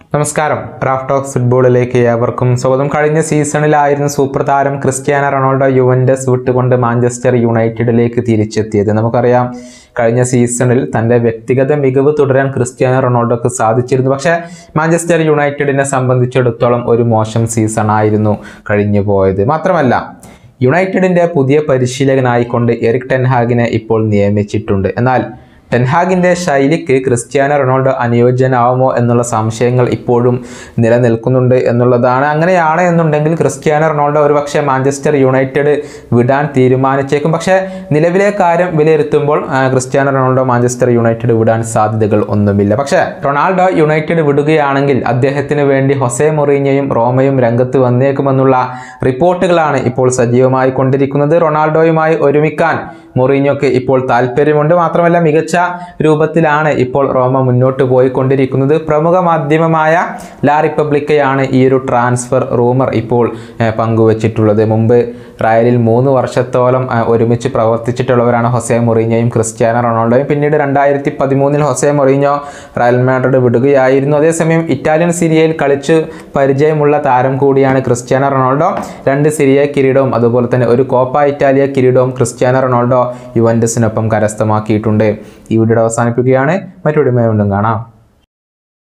നമസ്കാരം Raf talks ഫുട്ബോളിലേക്ക് ഏവർക്കും സ്വാഗതം കഴിഞ്ഞ സീസണിലായിരുന്നു സൂപ്പർ താരം ക്രിസ്ത്യാനോ റൊണാൾഡോ യുവൻഡസ് വിട്ടുകൊണ്ട് മാഞ്ചസ്റ്റർ യുണൈറ്റഡിലേക്ക് തിരിച്ചെത്തിയത് നമുക്കറിയാം കഴിഞ്ഞ സീസണിൽ തൻ്റെ വ്യക്തിഗത മികവ് തുടരാൻ ക്രിസ്ത്യാനോ റൊണാൾഡോക്ക് സാധിച്ചിരുന്നു പക്ഷേ മാഞ്ചസ്റ്റർ യുണൈറ്റഡിനെ സംബന്ധിച്ചിടത്തോളം ഒരു മോശം സീസണായിരുന്നു കഴിഞ്ഞു പോയത് മാത്രമല്ല യുണൈറ്റഡിൻ്റെ പുതിയ പരിശീലകനായിക്കൊണ്ട് എറിക് ടെൻഹാഗിനെ ഇപ്പോൾ നിയമിച്ചിട്ടുണ്ട് എന്നാൽ ടെൻഹാഗിൻ്റെ ശൈലിക്ക് ക്രിസ്ത്യാനോ റൊണാൾഡോ അനുയോജ്യനാവുമോ എന്നുള്ള സംശയങ്ങൾ ഇപ്പോഴും നിലനിൽക്കുന്നുണ്ട് എന്നുള്ളതാണ് അങ്ങനെയാണ് എന്നുണ്ടെങ്കിൽ ക്രിസ്ത്യാനോ റൊണാൾഡോ ഒരുപക്ഷെ മാഞ്ചസ്റ്റർ യുണൈറ്റഡ് വിടാൻ തീരുമാനിച്ചേക്കും പക്ഷേ നിലവിലെ കാര്യം വിലയിരുത്തുമ്പോൾ ആ, ക്രിസ്ത്യാനോ റൊണാൾഡോ മാഞ്ചസ്റ്റർ യുണൈറ്റഡ് വിടാൻ സാധ്യതകൾ ഒന്നുമില്ല പക്ഷേ റൊണാൾഡോ യുണൈറ്റഡ് വിടുകയാണെങ്കിൽ അദ്ദേഹത്തിന് വേണ്ടി ഹൊസെ മൊറീഞ്ഞയും റോമയും രംഗത്ത് വന്നേക്കുമെന്നുള്ള റിപ്പോർട്ടുകളാണ് ഇപ്പോൾ സജീവമായി കൊണ്ടിരിക്കുന്നത് റൊണാൾഡോയുമായി ഒരുമിക്കാൻ മൊറീഞ്ഞോക്ക് ഇപ്പോൾ താല്പര്യമുണ്ട് മാത്രമല്ല മികച്ച രൂപത്തിലാണ് ഇപ്പോൾ റോമ മുന്നോട്ട് പോയിക്കൊണ്ടിരിക്കുന്നത് പ്രമുഖ മാധ്യമമായ ലാ റിപ്പബ്ലിക്കയാണ് ഈ ഒരു ട്രാൻസ്ഫർ റൂമർ ഇപ്പോൾ ഏഹ്, പങ്കുവച്ചിട്ടുള്ളത് മുമ്പ് റയലിൽ മൂന്ന് വർഷത്തോളം ഏഹ്, ഒരുമിച്ച് പ്രവർത്തിച്ചിട്ടുള്ളവരാണ് ഹൊസെ മൊറീഞ്ഞോയും ക്രിസ്ത്യാനോ റൊണാൾഡോയും പിന്നീട് രണ്ടായിരത്തി പതിമൂന്നിൽ ഹൊസെ മൊറീഞ്ഞോ റയൽ മാഡ്രിഡ് വിടുകയായിരുന്നു അതേസമയം ഇറ്റാലിയൻ സിരിയയിൽ കളിച്ച് പരിചയമുള്ള താരം കൂടിയാണ് ക്രിസ്ത്യാനോ റൊണാൾഡോ രണ്ട് സിരിയ കിരീടവും അതുപോലെ തന്നെ ഒരു കോപ്പ ഇറ്റാലിയ കിരീടവും ക്രിസ്ത്യാനോ റൊണാൾഡോ യുവൻഡസിനൊപ്പം കരസ്ഥമാക്കിയിട്ടുണ്ട് ഈ വീഡിയോ അവസാനിപ്പിക്കുകയാണ് മറ്റൊരു വീണ്ടും കാണാം